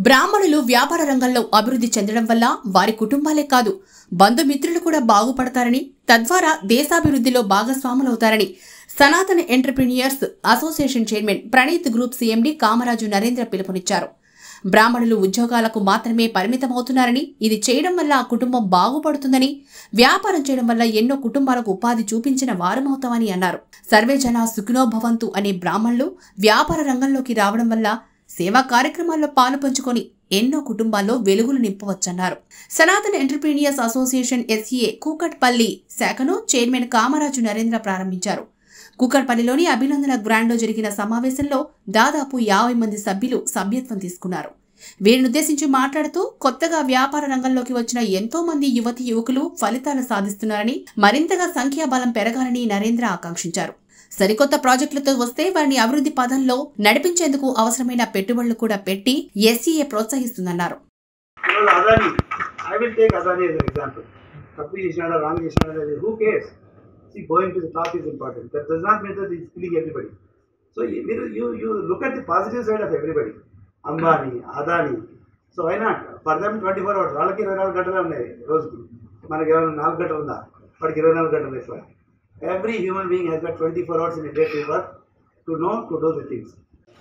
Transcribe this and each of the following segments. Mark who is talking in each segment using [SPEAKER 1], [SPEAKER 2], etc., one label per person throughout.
[SPEAKER 1] బ్రాహ్మణులు వ్యాపార రంగంలో అభివృద్ధి చెందడం వల్ల వారి కుటుంబాలే కాదు బంధుమిత్రులు కూడా బాగుపడతారని తద్వారా దేశాభివృద్ధిలో భాగస్వాములవుతారని Sanatana entrepreneurs association chairman Praneeth group CMD Kamaraju Narendra పిలుపునిచ్చారు బ్రాహ్మణులు ఉద్యోగాలకు మాత్రమే పరిమితమవుతున్నారని ఇది చేయడం వల్ల ఆ కుటుంబం బాగుపడుతుందని వ్యాపారం చేయడం వల్ల ఎన్నో కుటుంబాలకు ఉపాధి చూపించిన వారమవుతామని అన్నారు సర్వే జన సుఖినో భవంతు అనే బ్రాహ్మణులు వ్యాపార రంగంలోకి రావడం వల్ల సేవా కార్యక్రమాల్లో పాలు పంచుకొని ఎన్నో కుటుంబాల్లో వెలుగులు నింపవచ్చన్నారు సనాతన ఎంటర్ప్రీనియర్స్ అసోసియేషన్ ఎస్ఈఏ కూకట్పల్లి శాఖను చైర్మన్ కామరాజు నరేంద్ర ప్రారంభించారు కూకట్పల్లిలోని అభినందన గ్రాండ్లో జరిగిన సమావేశంలో దాదాపు యాభై మంది సభ్యులు సభ్యత్వం తీసుకున్నారు వీరిని ఉద్దేశించి మాట్లాడుతూ కొత్తగా వ్యాపార రంగంలోకి వచ్చిన ఎంతో మంది యువతి యువకులు ఫలితాలు సాధిస్తున్నారని మరింతగా సంఖ్యాబలం పెరగాలని నరేంద్ర ఆకాంక్షించారు సరికొత్త ప్రాజెక్టులతో వస్తే వారిని అభివృద్ధి పదంలో నడిపించేందుకు అవసరమైన పెట్టుబడులు కూడా పెట్టి ఎస్సీఏ ప్రోత్సహిస్తుందన్నారు
[SPEAKER 2] ఇవాళ Adani I will take Adani as an example తప్పు చేసినాడా రాంగ్ చేసినాడా who cares see going to the top is important that does not mean that is killing everybody so మీరు you you look at the positive side of everybody Ambani Adani so why not for them twenty four hours వాళ్ళకి ఇరవై నాలుగు గంటలే ఉన్నాయి రోజుకి మనకి ఏమైనా నాలుగు గంటలు ఉందా వాడికి ఇరవై నాలుగు గంటలు ఎక్కువ every human being has got twenty four hours in day to work to know to do the things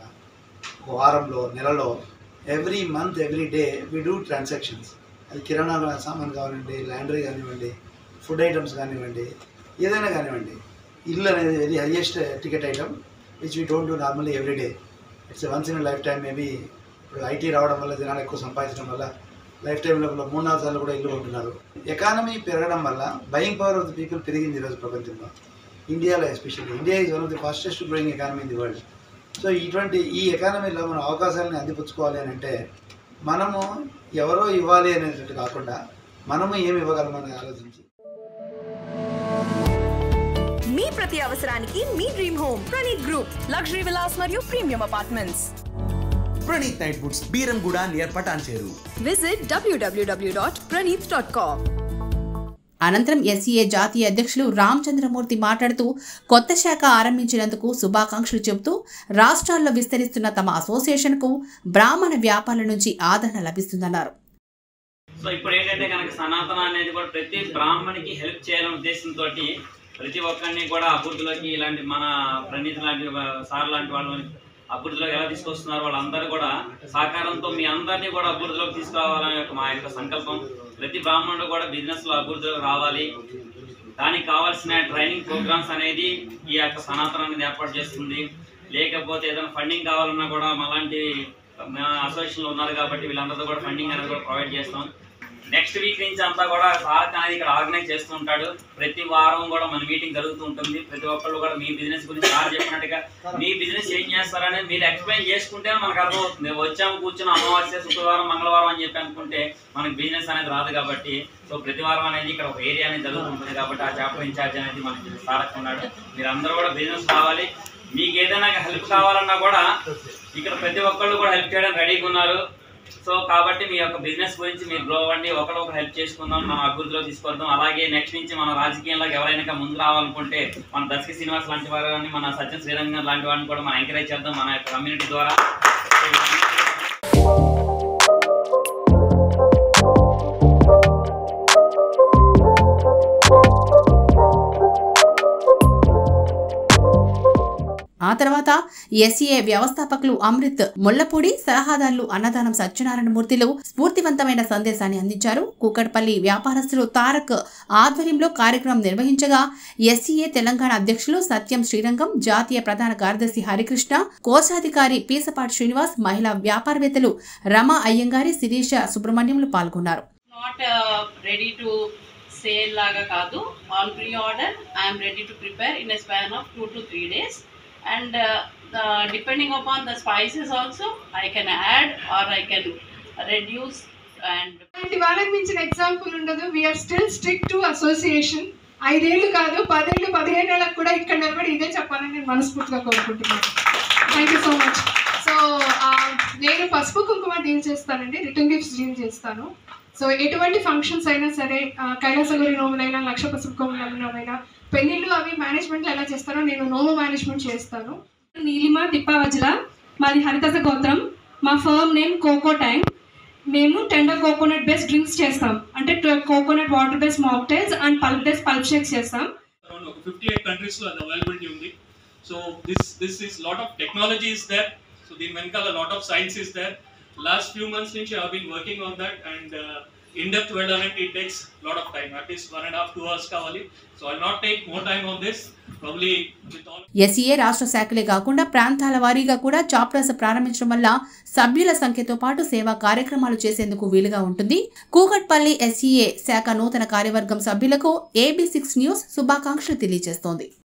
[SPEAKER 2] వారంలో నెలలో every month every day we do transactions అది కిరాణా సామాన్ కానివ్వండి ల్యాండరీ కానివ్వండి ఫుడ్ ఐటమ్స్ కానివ్వండి ఏదైనా కానివ్వండి ఇల్లు అనేది very highest ticket item which we don't do normally every day it's once in life time maybe ఇప్పుడు ఐటీ రావడం వల్ల జనాలు ఎక్కువ సంపాదించడం వల్ల లైఫ్ టైంలో మూడు నాలుగు సార్లు కూడా ఇల్లు కొంటున్నారు ఎకానమీ పెరగడం వల్ల buying power of the people పెరిగింది ఈరోజు ప్రపంచంలో ఇండియాలో especially India is one of the fastest growing economy in the world so ఇటువంటి ఈ ఎకానమీలో మనం అవకాశాలను అందిపుచ్చుకోవాలి అని అంటే మనము ఎవరో ఇవ్వాలి అనేటట్టు కాకుండా మనము ఏమి ఇవ్వగలమని ఆలోచించి
[SPEAKER 3] మీ ప్రతి అవసరానికి మీ dream home Praneeth group luxury villas మరియు ప్రీమియం అపార్ట్మెంట్స్
[SPEAKER 4] ప్రణీత్ నైట్ బుట్స్ Beeramguda near Patancheru
[SPEAKER 3] visit W W W dot Praneeth dot com
[SPEAKER 1] అనంతరం ఎస్సీఏ జాతీయ అధ్యక్షులు రామచంద్రమూర్తి మాట్లాడుతూ కొత్త శాఖ ఆరంభించినందుకు శుభాకాంక్షలు చెబుతూ రాష్ట్రాల్లో విస్తరిస్తున్న తమ అసోసియేషన్కు బ్రాహ్మణ వ్యాపారుల నుంచి ఆదరణ లభిస్తుందన్నారు
[SPEAKER 5] సో ఇప్పుడు ఏంటంటే కనుక సనాతన అనేది కూడా ప్రతి బ్రాహ్మణికి హెల్ప్ చేయాలనే ఉద్దేశంతో ప్రతి ఒక్కరిని కూడా అభివృద్ధిలోకి ఇలాంటి మన ప్రణీత్ లాంటి వా- సార్ లాంటి వాళ్ళని అభివృద్ధిలోకి ఎలా తీసుకొస్తున్నారు వాళ్ళందరూ కూడా సహకారంతో మీ అందరినీ కూడా అభివృద్ధిలోకి తీసుకురావాలనే ఒక మా యొక్క సంకల్పం ప్రతి బ్రాహ్మణుడు కూడా బిజినెస్ లో అభివృద్ధిలోకి రావాలి దానికి కావాల్సిన ట్రైనింగ్ ప్రోగ్రామ్స్ అనేది ఈ యొక్క సనాతన అనేది ఏర్పాటు చేస్తుంది లేకపోతే ఏదైనా ఫండింగ్ కావాలన్నా కూడా మాలాంటి మా అసోసియేషన్లో ఉన్నారు కాబట్టి వీళ్ళందరితో కూడా ఫండింగ్ అనేది కూడా ప్రొవైడ్ చేస్తాం నెక్స్ట్ వీక్ నుంచి అంతా కూడా సారథ్ అనేది ఇక్కడ ఆర్గనైజ్ చేస్తూ ఉంటాడు ప్రతి వారం కూడా మన మీటింగ్ జరుగుతూ ఉంటుంది ప్రతి ఒక్కళ్ళు కూడా మీ బిజినెస్ గురించి సార్ చెప్పినట్టుగా మీ బిజినెస్ ఏం చేస్తారనేది మీరు ఎక్స్ప్లెయిన్ చేసుకుంటే మనకు అర్థమవుతుంది వచ్చాము కూర్చుని అమావాస్య శుక్రవారం మంగళవారం అని చెప్పి అనుకుంటే మనకి బిజినెస్ అనేది రాదు కాబట్టి సో ప్రతి వారం అనేది ఇక్కడ ఒక ఏరియా అనేది జరుగుతుంటుంది కాబట్టి ఆ చాప్టర్ ఇన్ఛార్జ్ అనేది మనకి సారథ్ ఉన్నాడు మీరు అందరూ కూడా బిజినెస్ కావాలి మీకు ఏదైనా హెల్ప్ కావాలన్నా కూడా ఇక్కడ ప్రతి ఒక్కళ్ళు కూడా హెల్ప్ చేయడానికి రెడీగా ఉన్నారు సో కాబట్టి మీ యొక్క బిజినెస్ గురించి మీరు గ్రో అవ్వండి ఒకరు ఒకరు హెల్ప్ చేసుకుందాం మనం అభివృద్ధిలో తీసుకొద్దాం అలాగే నెక్స్ట్ నుంచి మన రాజకీయంలోకి ఎవరైనా ముందు రావాలనుకుంటే మన దశకి శ్రీనివాస్ లాంటి వారు కానీ మన సత్యం శ్రీరంగం లాంటి వారిని కూడా మనం ఎంకరేజ్ చేద్దాం మన యొక్క కమ్యూనిటీ ద్వారా సో ఇవన్నీ
[SPEAKER 1] ఆ తర్వాత ఎస్సీఏ వ్యవస్థాపకులు అమృత్ ముళ్లపూడి సలహాదారులు అన్నదానం సత్యనారాయణ మూర్తిలు స్ఫూర్తివంతమైన సందేశాన్ని అందించారు కూకట్పల్లి వ్యాపారస్తులు తారక్ ఆధ్వర్యంలో కార్యక్రమం నిర్వహించగా ఎస్సీఏ తెలంగాణ అధ్యక్షులు సత్యం శ్రీరంగం జాతీయ ప్రధాన కార్యదర్శి హరికృష్ణ కోశాధికారి పీసపాటి శ్రీనివాస్ మహిళా వ్యాపారవేత్తలు రమా అయ్యంగారి శిరీష సుబ్రహ్మణ్యంలు పాల్గొన్నారు
[SPEAKER 6] నాట్ రెడీ టు సేల్ లాగా కాదు on pre order I'm ready to prepare in a span of two to three days and depending upon the spices also I can add or I can reduce and
[SPEAKER 7] ఇలాంటి వాళ్ళకి మించిన example ఉండదు we're still strict to association ఐదేళ్ళు కాదు పదేళ్ళు పదిహేను ఏళ్ళకి కూడా ఇక్కడ నిలబడి ఇదే చెప్పాలని నేను మనస్ఫూర్తిగా కోరుకుంటున్నాను thank you so much so నేను పసుపు కుంకుమ డీల్ చేస్తానండి రిటర్న్ గిఫ్ట్స్ డీల్ చేస్తాను సో ఎటువంటి ఫంక్షన్స్ అయినా సరే ఆ, కైలాసగురి నోములైనా లక్ష పసుపు కుంకుమైనా పెళ్ళిళ్ళు అవి మేనేజ్మెంట్ ఎలా చేస్తానో నేను నోము మేనేజ్మెంట్ చేస్తాను
[SPEAKER 8] నీలిమ తిప్పావజ్ల మాది హరితస గోత్రం మా ఫర్మ్ నేమ్ కోకో ట్యాంక్
[SPEAKER 7] మేము టెండర్ కోకోనట్ బేస్డ్ డ్రింక్స్ చేస్తాం అంటే coconut water based mocktails and pulp based pulp shakes చేస్తాం
[SPEAKER 8] అరౌండ్ ఒక ఫిఫ్టీ ఎయిట్ కంట్రీస్లో అది అవైలబిలిటీ ఉంది so this this is lot of technology is there so దీని వెనకాల lot of science is there last few months నుంచి I been working on that and in depth వెళ్ళాలంటే it takes lot of time at least one and half two hours కావాలి so I not take more time on this probably with all
[SPEAKER 1] SEA రాష్ట్ర శాఖలే కాకుండా ప్రాంతాల వారీగా కూడా chapters ప్రారంభించడం వల్ల సభ్యుల సంఖ్యతో పాటు సేవా కార్యక్రమాలు చేసేందుకు వీలుగా ఉంటుంది కూకట్పల్లి ఎస్ఈఏ శాఖ నూతన కార్యవర్గం సభ్యులకు ఏబీ సిక్స్ న్యూస్ శుభాకాంక్షలు తెలియజేస్తోంది